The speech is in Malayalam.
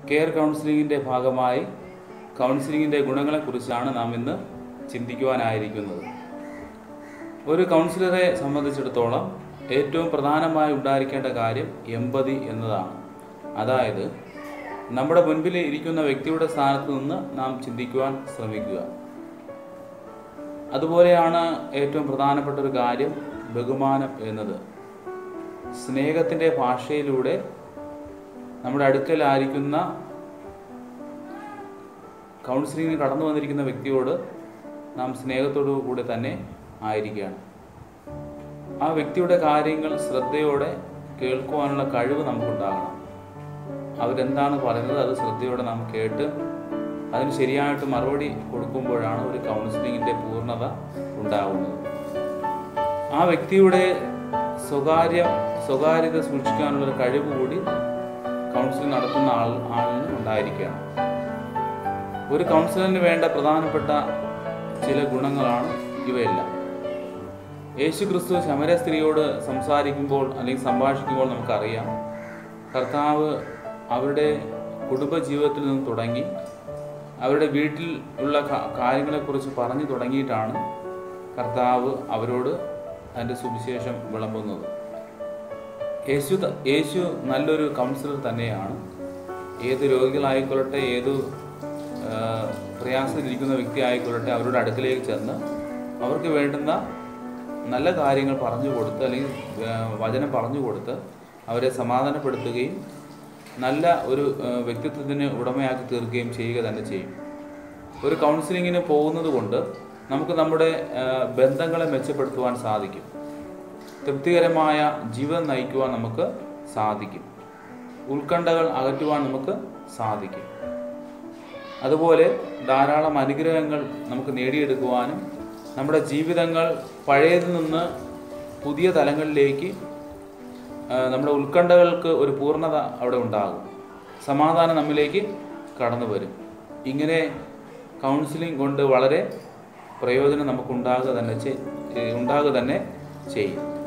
കെയർ കൗൺസിലിങ്ങിൻ്റെ ഭാഗമായി കൗൺസിലിങ്ങിൻ്റെ ഗുണങ്ങളെക്കുറിച്ചാണ് നാം ഇന്ന് ചിന്തിക്കുവാനായിരിക്കുന്നത് ഒരു കൗൺസിലറെ സംബന്ധിച്ചിടത്തോളം ഏറ്റവും പ്രധാനമായി ഉണ്ടായിരിക്കേണ്ട കാര്യം എമ്പതി എന്നതാണ് അതായത് നമ്മുടെ മുൻപിൽ ഇരിക്കുന്ന വ്യക്തിയുടെ സ്ഥാനത്ത് നിന്ന് നാം ചിന്തിക്കുവാൻ ശ്രമിക്കുക അതുപോലെയാണ് ഏറ്റവും പ്രധാനപ്പെട്ട ഒരു കാര്യം ബഹുമാനം എന്നത് സ്നേഹത്തിൻ്റെ ഭാഷയിലൂടെ നമ്മുടെ അടുക്കലായിരിക്കുന്ന കൗൺസിലിങ്ങിന് കടന്നു വന്നിരിക്കുന്ന വ്യക്തിയോട് നാം സ്നേഹത്തോടു കൂടി തന്നെ ആയിരിക്കുകയാണ് ആ വ്യക്തിയുടെ കാര്യങ്ങൾ ശ്രദ്ധയോടെ കേൾക്കുവാനുള്ള കഴിവ് നമുക്കുണ്ടാകണം അവരെന്താണ് പറയുന്നത് അത് ശ്രദ്ധയോടെ നാം കേട്ട് അതിന് ശരിയായിട്ട് മറുപടി കൊടുക്കുമ്പോഴാണ് ഒരു കൗൺസിലിങ്ങിൻ്റെ പൂർണ്ണത ഉണ്ടാകുന്നത് ആ വ്യക്തിയുടെ സ്വകാര്യ സ്വകാര്യത സൂക്ഷിക്കാനുള്ള ഒരു കഴിവ് കൂടി കൗൺസിലിംഗ് നടത്തുന്ന ആൾ ആളിന് ഉണ്ടായിരിക്കണം ഒരു കൗൺസിലറിന് വേണ്ട പ്രധാനപ്പെട്ട ചില ഗുണങ്ങളാണ് ഇവയെല്ലാം യേശു ക്രിസ്തു ശമര സ്ത്രീയോട് സംസാരിക്കുമ്പോൾ അല്ലെങ്കിൽ സംഭാഷിക്കുമ്പോൾ നമുക്കറിയാം കർത്താവ് അവരുടെ കുടുംബജീവിതത്തിൽ നിന്ന് തുടങ്ങി അവരുടെ വീട്ടിൽ ഉള്ള കാ- കാര്യങ്ങളെക്കുറിച്ച് പറഞ്ഞു തുടങ്ങിയിട്ടാണ് കർത്താവ് അവരോട് അതിൻ്റെ സുവിശേഷം വിളമ്പുന്നത് യേശു ത- യേശു നല്ലൊരു കൗൺസിലർ തന്നെയാണ് ഏത് രോഗികളായിക്കൊള്ളട്ടെ ഏത് ആ, പ്രയാസത്തിലിരിക്കുന്ന വ്യക്തി ആയിക്കൊള്ളട്ടെ അവരുടെ അടുക്കലേക്ക് ചെന്ന് അവർക്ക് വേണ്ടുന്ന നല്ല കാര്യങ്ങൾ പറഞ്ഞു കൊടുത്ത് അല്ലെങ്കിൽ ആ, വചനം പറഞ്ഞു കൊടുത്ത് അവരെ സമാധാനപ്പെടുത്തുകയും നല്ല ഒരു ആ, വ്യക്തിത്വത്തിന് ഉടമയാക്കി തീർക്കുകയും ചെയ്യുക തന്നെ ചെയ്യും ഒരു കൗൺസിലിങ്ങിന് പോകുന്നത് കൊണ്ട് നമുക്ക് നമ്മുടെ ആ, ബന്ധങ്ങളെ മെച്ചപ്പെടുത്തുവാൻ സാധിക്കും തൃപ്തികരമായ ജീവിതം നയിക്കുവാൻ നമുക്ക് സാധിക്കും ഉത്കണ്ഠകൾ അകറ്റുവാൻ നമുക്ക് സാധിക്കും അതുപോലെ ധാരാളം അനുഗ്രഹങ്ങൾ നമുക്ക് നേടിയെടുക്കുവാനും നമ്മുടെ ജീവിതങ്ങൾ പഴയതിൽ നിന്ന് പുതിയ തലങ്ങളിലേക്ക് ആ, നമ്മുടെ ഉത്കണ്ഠകൾക്ക് ഒരു പൂർണ്ണത അവിടെ ഉണ്ടാകും സമാധാനം നമ്മിലേക്ക് കടന്നു വരും ഇങ്ങനെ കൗൺസിലിംഗ് കൊണ്ട് വളരെ പ്രയോജനം നമുക്ക് ഉണ്ടാകുക തന്നെ ചെയ്- ഏ, ഉണ്ടാകുക തന്നെ ചെയ്യും